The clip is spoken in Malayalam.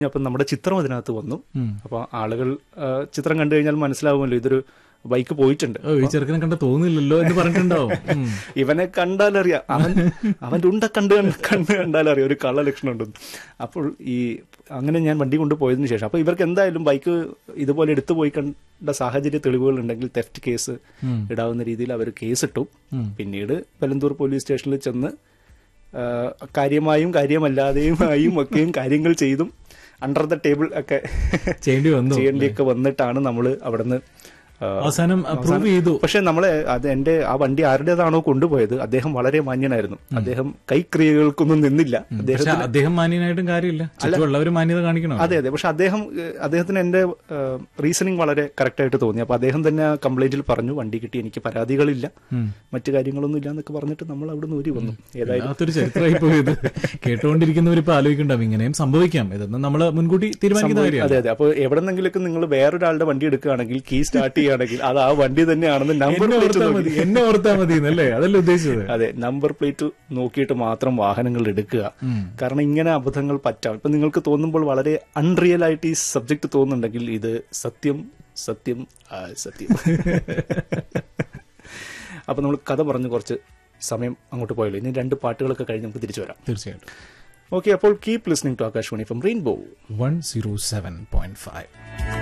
അപ്പം നമ്മുടെ ചിത്രം അതിനകത്ത് വന്നു അപ്പോൾ ആളുകൾ ആ, ചിത്രം കണ്ടു കഴിഞ്ഞാൽ മനസ്സിലാവുമല്ലോ ഇതൊരു ബൈക്ക് പോയിട്ടുണ്ട് ഓ ഈ ചെറുക്കനെ കണ്ട തോന്നില്ലല്ലോ എന്ന് പറഞ്ഞിട്ടുണ്ടാവും ഉം. ഇവനെ കണ്ടാലറിയാം അവൻ അവന്റെ ഉണ്ട കണ്ട് കണ്ട് കണ്ട് കണ്ടാലറിയാം ഒരു കള്ള ലക്ഷണം ഉണ്ടെന്ന് അപ്പോൾ ഈ അങ്ങനെ ഞാൻ വണ്ടി കൊണ്ടുപോയതിനു ശേഷം അപ്പോൾ ഇവർക്ക് എന്തായാലും ബൈക്ക് ഇതുപോലെ എടുത്തു പോയി കണ്ട സാഹചര്യ തെളിവുകൾ ഉണ്ടെങ്കിൽ തെഫ്റ്റ് കേസ് ഇടാവുന്ന രീതിയിൽ അവർ കേസ് ഇട്ടു പിന്നീട് വെലന്തൂർ പോലീസ് സ്റ്റേഷനിൽ ചെന്ന് ആ, കാര്യമായും കാര്യമല്ലാതെയുമായും ഒക്കെയും കാര്യങ്ങൾ ചെയ്തും അണ്ടർ ദ ടേബിൾ ഒക്കെ ചെയ്യേണ്ടി വന്നു ചെയ്യേണ്ടിയൊക്കെ വന്നിട്ടാണ് നമ്മൾ അവിടുന്ന് ആ, അവസാനം അപ്രൂവ് ചെയ്തു പക്ഷെ നമ്മളെ അത് എന്റെ ആ വണ്ടി ആരുടേതാണോ കൊണ്ടുപോയത് അദ്ദേഹം വളരെ മാന്യനായിരുന്നു അദ്ദേഹം കൈക്രിയകൾക്കൊന്നും നിന്നില്ല അദ്ദേഹം പക്ഷെ അദ്ദേഹം മാന്യനായിട്ടും കാര്യമില്ല ചുറ്റുമുള്ളവർ മാന്യത കാണിക്കണോ അതെ അതെ പക്ഷെ അദ്ദേഹം ഏഹ്, അദ്ദേഹത്തിന് എന്റെ റീസണിങ് വളരെ കറക്റ്റ് ആയിട്ട് തോന്നി അപ്പൊ അദ്ദേഹം തന്നെ കംപ്ലൈന്റിൽ പറഞ്ഞു വണ്ടി കിട്ടി എനിക്ക് പരാതികളില്ല മറ്റു കാര്യങ്ങളൊന്നും ഇല്ല എന്നൊക്കെ പറഞ്ഞിട്ട് നമ്മൾ അവിടെ നിന്ന് ഊരി വന്നു ഏതായാലും അതൊരു ചരിത്രമായി പോയത് കേട്ടുകൊണ്ടിരിക്കുന്നവർ ഇപ്പൊ ആലോചിക്കണ്ടാവും ഇങ്ങനെയും സംഭവിക്കാം ഇതൊന്നും നമ്മൾ മുൻകൂട്ടി തീരുമാനിക്കുന്ന കാര്യമാണ് അതെ അതെ അപ്പൊ എവിടെന്നെങ്കിലൊക്കെ നിങ്ങൾ വേറൊരാളുടെ വണ്ടി എടുക്കുകയാണെങ്കിൽ കീ സ്റ്റാർട്ട് ചെയ്യുകയാണെങ്കിൽ അത് ആ വണ്ടി തന്നെയാണെന്ന് നമ്പർ എന്നെ പ്ലേറ്റ് ഓർത്താ നോക്കി മതി എന്നെ ഓർത്താ മതി എന്നല്ലേ അതല്ലേ ഉദ്ദേശിച്ചത് അതെ നമ്പർ പ്ലേറ്റ് നോക്കിയിട്ട് മാത്രം വാഹനങ്ങൾ എടുക്കുക കാരണം ഇങ്ങനെ അബദ്ധങ്ങൾ പറ്റാം ഇപ്പൊ നിങ്ങൾക്ക് തോന്നുമ്പോൾ വളരെ അൺറിയൽ ആയിട്ട് ഈ സബ്ജക്ട് തോന്നുന്നുണ്ടെങ്കിൽ ഇത് സത്യം സത്യം ആ, സത്യം അപ്പൊ നമ്മൾ കഥ പറഞ്ഞ് കുറച്ച് സമയം അങ്ങോട്ട് പോയല്ലോ ഇനി രണ്ട് പാട്ടുകളൊക്കെ കഴിഞ്ഞ് നമുക്ക് തിരിച്ചു വരാം തീർച്ചയായിട്ടും ഓക്കെ അപ്പോൾ keep listening to Akashvani from rainbow one zero seven point five